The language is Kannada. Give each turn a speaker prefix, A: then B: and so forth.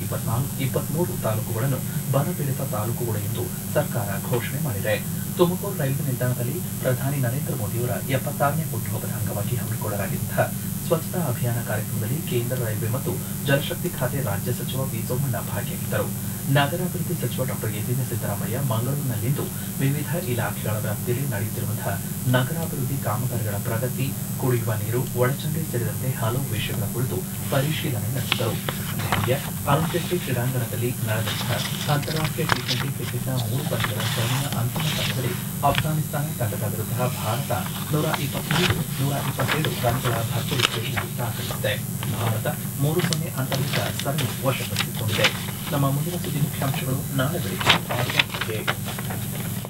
A: ಇಪ್ಪತ್ನಾಲ್ಕು ಇಪ್ಪತ್ಮೂರು ತಾಲೂಕುಗಳನ್ನು ಬರಪೀಡಿತ ತಾಲೂಕುಗಳು ಎಂದು ಸರ್ಕಾರ ಘೋಷಣೆ ಮಾಡಿದೆ ತುಮಕೂರು ರೈಲ್ವೆ ನಿಲ್ದಾಣದಲ್ಲಿ ಪ್ರಧಾನಿ ನರೇಂದ್ರ ಮೋದಿಯವರ ಎಪ್ಪತ್ತಾರನೇ ಹುಟ್ಟುಹಬ್ಬದ ಅಂಗವಾಗಿ ಹಮ್ಮಿಕೊಳ್ಳಲಾಗಿದ್ದ ಸ್ವಚ್ಛತಾ ಅಭಿಯಾನ ಕಾರ್ಯಕ್ರಮದಲ್ಲಿ ಕೇಂದ್ರ ರೈಲ್ವೆ ಮತ್ತು ಜಲಶಕ್ತಿ ಖಾತೆ ರಾಜ್ಯ ಸಚಿವ ವಿ ಸೋಮಣ್ಣ ಭಾಗಿಯಾಗಿದ್ದರು ನಗರಾಭಿವೃದ್ಧಿ ಸಚಿವ ಡಾಕ್ಟರ್ ಯತೀಂದ್ರ ಸಿದ್ದರಾಮಯ್ಯ ಮಂಗಳೂರಿನಲ್ಲಿಂದು ವಿವಿಧ ಇಲಾಖೆಗಳ ವ್ಯಾಪ್ತಿಯಲ್ಲಿ ನಡೆಯುತ್ತಿರುವಂತಹ ನಗರಾಭಿವೃದ್ಧಿ ಕಾಮಗಾರಿಗಳ ಪ್ರಗತಿ ಕುಡಿಯುವ ನೀರು ಒಳಚರಂಡಿ ಸೇರಿದಂತೆ ಹಲವು ವಿಷಯಗಳ ಕುರಿತು ಪರಿಶೀಲನೆ ನಡೆಸಿದರು ದೆಹಲಿಯ ಅರುಣ್ ಜೇಟ್ಲಿ ಕ್ರೀಡಾಂಗಣದಲ್ಲಿ ನಡೆದಂತಹ ಅಂತಾರಾಷ್ಟ್ರೀಯ ಟಿ ಟ್ವೆಂಟಿ ಕ್ರಿಕೆಟ್ನ ಮೂರು ಪಂದ್ಯಗಳ ಸರಣಿಯ ಅಂತಿಮ ಪಂದ್ಯದಲ್ಲಿ ಅಫ್ಘಾನಿಸ್ತಾನ ತಂಡದ ವಿರುದ್ಧ ಭಾರತ ನೂರ ಇಪ್ಪತ್ಮೂರು ನೂರ ಇಪ್ಪತ್ತೇಳು ರನ್ಗಳ ಭರ್ಜರಿ ಶ್ರೇಣಿಯಲ್ಲಿ ದಾಖಲಿಸಿದೆ ಭಾರತ ಮೂರು ಸೊನ್ನೆ ಅಂತರದಿಂದ ಸರಣಿ ವಶಪಡಿಸಿಕೊಂಡಿದೆ ನಮ್ಮ ಮುಂದಿನ ಸುದ್ದಿ ಮುಖ್ಯಾಂಶಗಳು ನಾಳೆ ಬೆಳಿಗ್ಗೆ ಆರು ಗಂಟೆಗೆ